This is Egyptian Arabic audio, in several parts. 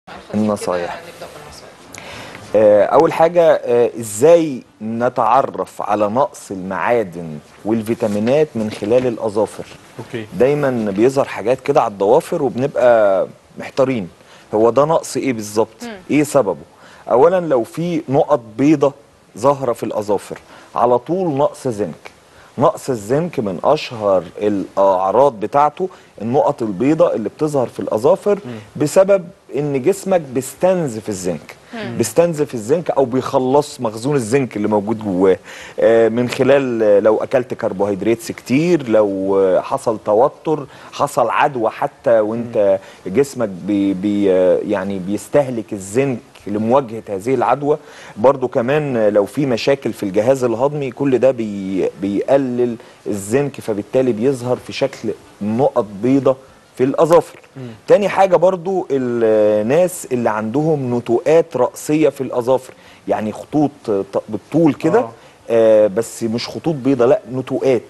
النصايح. نبدا بالنصايح آه، اول حاجه آه، ازاي نتعرف على نقص المعادن والفيتامينات من خلال الاظافر اوكي دايما بيظهر حاجات كده على الضوافر وبنبقى محتارين هو ده نقص ايه بالظبط ايه سببه اولا لو في نقط بيضة ظاهره في الاظافر على طول نقص زنك نقص الزنك من اشهر الاعراض بتاعته النقط البيضاء اللي بتظهر في الاظافر بسبب ان جسمك بيستنزف الزنك بيستنزف الزنك او بيخلص مخزون الزنك اللي موجود جواه آه، من خلال آه، لو اكلت كربوهيدرات كتير لو آه، حصل توتر حصل عدوى حتى وانت جسمك بي بي آه، يعني بيستهلك الزنك لمواجهه هذه العدوى برضو كمان آه، لو في مشاكل في الجهاز الهضمي كل ده بي بيقلل الزنك فبالتالي بيظهر في شكل نقط بيضة في الاظافر تاني حاجه برضو الناس اللي عندهم نتوءات رأسية في الاظافر يعني خطوط آه، ط- بالطول كده آه. آه بس مش خطوط بيضة لا نتوءات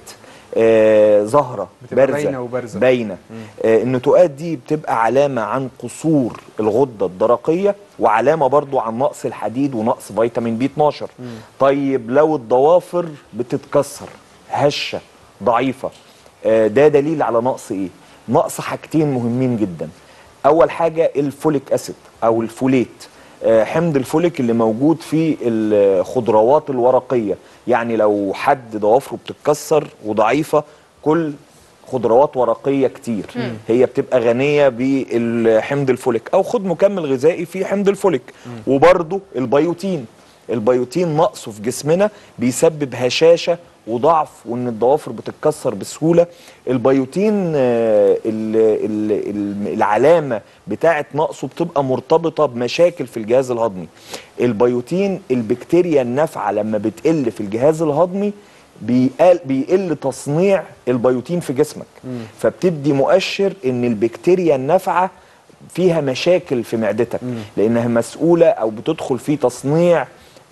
آه ظاهره بتبقى بارزه باينة وبارزة. باينه آه النتوءات دي بتبقى علامه عن قصور الغده الدرقيه وعلامه برضو عن نقص الحديد ونقص فيتامين بي 12 طيب لو الضوافر بتتكسر هشه ضعيفه آه ده دليل على نقص ايه نقص حاجتين مهمين جدا اول حاجه الفوليك اسيد او الفوليت آه، حمض الفوليك اللي موجود في الخضروات الورقيه يعني لو حد ضوافره بتتكسر وضعيفه كل خضروات ورقيه كتير هي بتبقى غنيه بالحمض الفوليك او خد مكمل غذائي فيه حمض الفوليك وبرده البيوتين البيوتين نقصه في جسمنا بيسبب هشاشه وضعف وان الضوافر بتتكسر بسهوله البيوتين آه، ال- ال- ال- العلامه بتاعه نقصه بتبقى مرتبطه بمشاكل في الجهاز الهضمي البيوتين البكتيريا النافعه لما بتقل في الجهاز الهضمي بيقل, بيقل تصنيع البيوتين في جسمك فبتدي مؤشر ان البكتيريا النافعه فيها مشاكل في معدتك لانها مسؤوله او بتدخل في تصنيع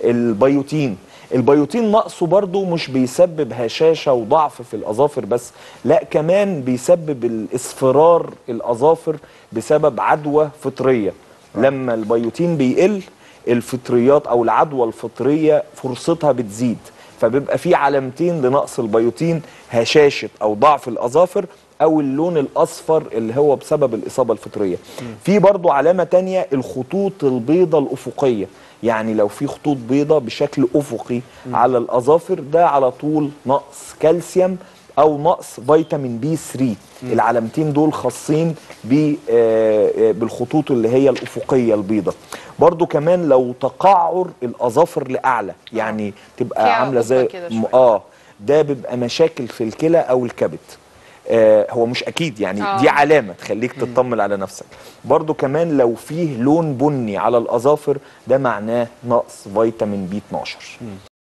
البيوتين البيوتين نقصه برضو مش بيسبب هشاشة وضعف في الأظافر بس لا كمان بيسبب الاصفرار الأظافر بسبب عدوى فطرية لما البيوتين بيقل الفطريات أو العدوى الفطرية فرصتها بتزيد فبيبقى في علامتين لنقص البيوتين هشاشة أو ضعف الأظافر او اللون الاصفر اللي هو بسبب الاصابه الفطريه في برضو علامه تانية الخطوط البيضاء الافقيه يعني لو في خطوط بيضاء بشكل افقي على الاظافر ده على طول نقص كالسيوم او نقص فيتامين بي 3 العلامتين دول خاصين ب- آه، آه، بالخطوط اللي هي الافقيه البيضاء برضو كمان لو تقعر الاظافر لاعلى يعني تبقى فيها عامله قبة زي كده م- شوية. اه ده بيبقى مشاكل في الكلى او الكبد آه هو مش اكيد يعني آه. دي علامه تخليك تطمن على نفسك برضو كمان لو فيه لون بني على الاظافر ده معناه نقص فيتامين بي 12